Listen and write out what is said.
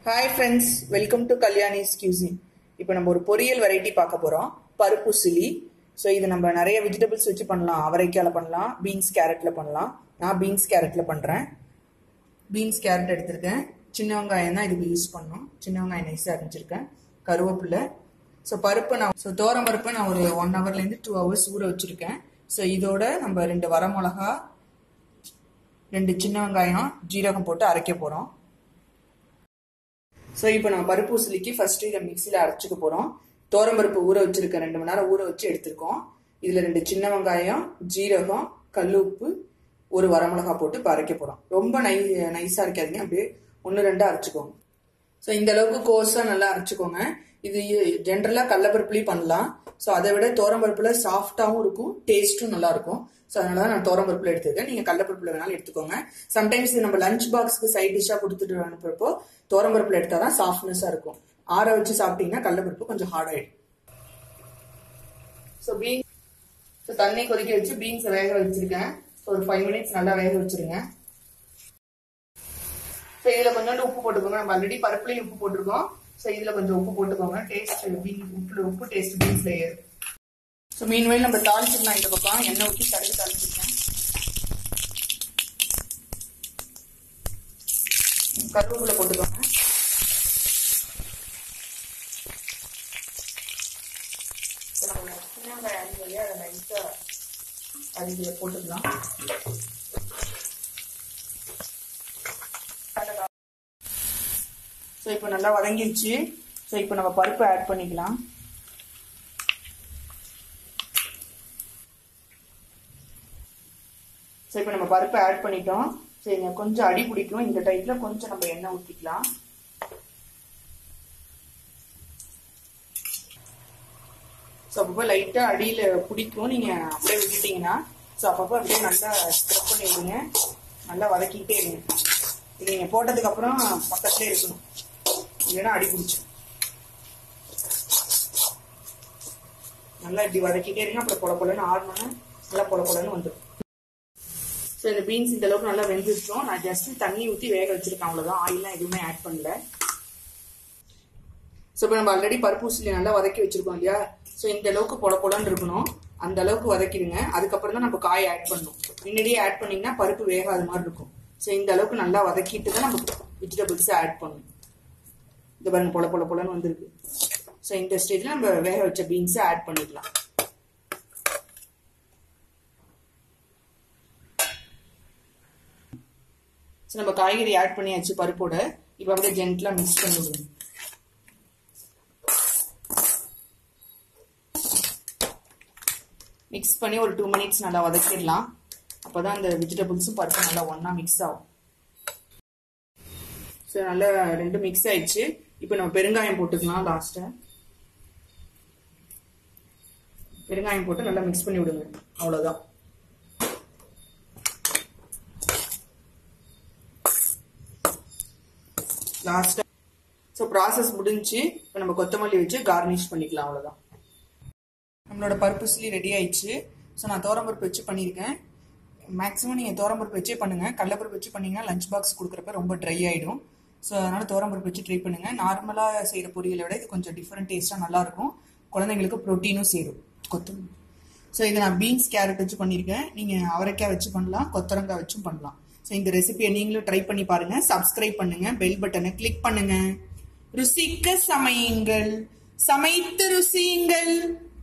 hi friends welcome to Kalyani's cuisine இப்போ நம்ம ஒரு பொரியல் வெரைட்டி பார்க்க போகிறோம் பருப்பு சிலி ஸோ இது நம்ம நிறைய வெஜிடபிள்ஸ் வச்சு பண்ணலாம் அவரைக்காயில் பண்ணலாம் பீன்ஸ் கேரட்டில் பண்ணலாம் நான் பீன்ஸ் கேரட்டில் பண்ணுறேன் பீன்ஸ் கேரட் எடுத்திருக்கேன் சின்ன வெங்காயம் தான் இதுக்கு யூஸ் பண்ணோம் சின்ன வெங்காயம் நைஸாக அரிஞ்சிருக்கேன் கருவேப்பிலை ஸோ பருப்பு நான் ஸோ தோரம் பருப்பு நான் ஒரு ஒன் ஹவர்லேருந்து டூ ஹவர்ஸ் ஊற வச்சுருக்கேன் ஸோ இதோட நம்ம ரெண்டு வரமிளகா ரெண்டு சின்ன வெங்காயம் ஜீரகம் போட்டு அரைக்க போகிறோம் ஸோ இப்போ நம்ம பருப்பு உசிலிக்கு ஃபர்ஸ்ட் இதை மிக்சியில் அரைச்சிக்க போகிறோம் பருப்பு ஊற வச்சிருக்கேன் ரெண்டு மணி நேரம் ஊற வச்சு எடுத்திருக்கோம் இதில் ரெண்டு சின்ன வெங்காயம் ஜீரகம் கல் உப்பு ஒரு வரமிளகா போட்டு இப்போ அரைக்க போகிறோம் ரொம்ப நை நைஸாக இருக்காதீங்க அப்படியே ஒன்று ரெண்டாக அரைச்சிக்கோங்க ஸோ இந்த அளவுக்கு கோர்ஸாக நல்லா அரைச்சிக்கோங்க இது ஜென்ரலாக கடலப்பருப்புலேயும் பண்ணலாம் ஸோ அதை விட பருப்புல சாஃப்டாகவும் இருக்கும் டேஸ்ட்டும் நல்லா இருக்கும் ஸோ அதனால தான் நான் பருப்புல எடுத்துருக்கேன் நீங்கள் கடலப்பருப்புல வேணாலும் எடுத்துக்கோங்க சம்டைம்ஸ் இது நம்ம லஞ்ச் பாக்ஸ்க்கு சைட் டிஷ்ஷாக கொடுத்துட்டு அனுப்புறப்போ பருப்புல எடுத்தால் தான் சாஃப்ட்னஸாக இருக்கும் ஆற வச்சு சாப்பிட்டீங்கன்னா கடலப்பருப்பு கொஞ்சம் ஹார்ட் ஆயிடும் ஸோ பீன்ஸ் ஸோ தண்ணி கொதிக்க வச்சு பீன்ஸை வேக வச்சிருக்கேன் ஸோ ஒரு ஃபைவ் மினிட்ஸ் நல்லா வேக வச்சிருங்க ஸோ இதில் கொஞ்சோண்டு உப்பு போட்டுக்கோங்க நம்ம ஆல்ரெடி பருப்புலையும் உப்பு போட்டிருக்கோம் ஸோ இதில் கொஞ்சம் உப்பு போட்டுக்கோங்க டேஸ்ட் பீன் உப்பு உப்பு டேஸ்ட் பீன்ஸ்ல ஏறும் ஸோ மீன் வயல் நம்ம தாளிச்சிடலாம் இந்த பக்கம் எண்ணெய் ஊற்றி கடுகு தாளிச்சிருக்கேன் கருவேப்பிலை போட்டுக்கோங்க நம்ம சின்ன வெங்காயம் அரிஞ்சு வழியாக அதை நைஸாக அரிஞ்சு போட்டுக்கலாம் ஸோ இப்போ நல்லா வதங்கிருச்சு ஸோ இப்போ நம்ம பருப்பு ஆட் பண்ணிக்கலாம் ஸோ இப்போ நம்ம பருப்பு ஆட் பண்ணிட்டோம் ஸோ இங்கே கொஞ்சம் அடி பிடிக்கும் இந்த டைப்பில் கொஞ்சம் நம்ம எண்ணெய் ஊற்றிக்கலாம் ஸோ அப்பப்போ லைட்டாக அடியில் பிடிக்கும் நீங்கள் அப்படியே விட்டுட்டீங்கன்னா ஸோ அப்பப்போ அப்படியே நல்லா ஸ்க்ரப் பண்ணி விடுங்க நல்லா வதக்கிக்கிட்டே இருங்க இது நீங்கள் போட்டதுக்கப்புறம் பக்கத்துலேயே இருக்கணும் இல்லைன்னா அடி பிடிச்சிடும் நல்லா இப்படி வதக்கிட்டே இருங்க அப்புறம் பொல பொலன்னு ஆடணும்னா நல்லா பொல பொலன்னு வந்துடும் ஸோ இந்த பீன்ஸ் இந்த அளவுக்கு நல்லா வெந்துருச்சோம் நான் ஜஸ்ட் தண்ணி ஊற்றி வேக வச்சிருக்கேன் அவ்வளோதான் ஆயிலாம் எதுவுமே ஆட் பண்ணல ஸோ இப்போ நம்ம ஆல்ரெடி பருப்பு ஊசிலி நல்லா வதக்கி வச்சிருக்கோம் இல்லையா ஸோ இந்த அளவுக்கு பொல பொலன்னு இருக்கணும் அந்த அளவுக்கு வதக்கிடுங்க அதுக்கப்புறம் தான் நம்ம காய் ஆட் பண்ணணும் முன்னாடியே ஆட் பண்ணிங்கன்னா பருப்பு வேகாத மாதிரி இருக்கும் ஸோ இந்த அளவுக்கு நல்லா வதக்கிட்டு தான் நம்ம வெஜிடபிள்ஸை ஆட் பண்ணணும் இந்த பாருங்க பொல பொல பொலன்னு வந்திருக்கு ஸோ இந்த ஸ்டேஜில் நம்ம வேக வச்ச பீன்ஸை ஆட் பண்ணிக்கலாம் ஸோ நம்ம காய்கறி ஆட் பண்ணியாச்சு பருப்போட இப்போ அப்படியே ஜென்ட்லாக மிக்ஸ் பண்ணி விடுங்க மிக்ஸ் பண்ணி ஒரு டூ மினிட்ஸ் நல்லா வதக்கிடலாம் அப்போ தான் அந்த வெஜிடபிள்ஸும் பருப்பும் நல்லா ஒன்றா மிக்ஸ் ஆகும் ஸோ நல்லா ரெண்டு மிக்ஸ் ஆயிடுச்சு இப்போ நம்ம பெருங்காயம் போட்டுக்கலாம் லாஸ்ட்டாக பெருங்காயம் போட்டு நல்லா மிக்ஸ் பண்ணி விடுங்க அவ்வளோதான் லாஸ்ட்டாக ஸோ ப்ராசஸ் முடிஞ்சு இப்போ நம்ம கொத்தமல்லி வச்சு கார்னிஷ் பண்ணிக்கலாம் அவ்வளோதான் நம்மளோட பருப்பு சிலி ரெடி ஆயிடுச்சு ஸோ நான் பருப்பு வச்சு பண்ணியிருக்கேன் மேக்ஸிமம் நீங்கள் பருப்பு வச்சே பண்ணுங்கள் கடலப்பருப்பு வச்சு பண்ணிங்கன்னா லஞ்ச் பாக்ஸ் கொடுக்குறப்ப ரொம்ப ட்ரை ஆகிடும் ஸோ அதனால் பருப்பு வச்சு ட்ரை பண்ணுங்கள் நார்மலாக செய்கிற பொரியலை விட இது கொஞ்சம் டிஃப்ரெண்ட் டேஸ்ட்டாக நல்லாயிருக்கும் குழந்தைங்களுக்கு ப்ரோட்டீனும் சேரும் கொத்தமல்லி ஸோ இதை நான் பீன்ஸ் கேரட் வச்சு பண்ணியிருக்கேன் நீங்கள் அவரைக்காய் வச்சு பண்ணலாம் கொத்தரங்காய் வச்சும் பண்ணலாம் ஸோ இந்த ரெசிபியை நீங்களும் ட்ரை பண்ணி பாருங்கள் சப்ஸ்கிரைப் பண்ணுங்கள் பெல் பட்டனை கிளிக் பண்ணுங்கள் ருசிக்க சமையுங்கள் சமைத்து ருசியுங்கள்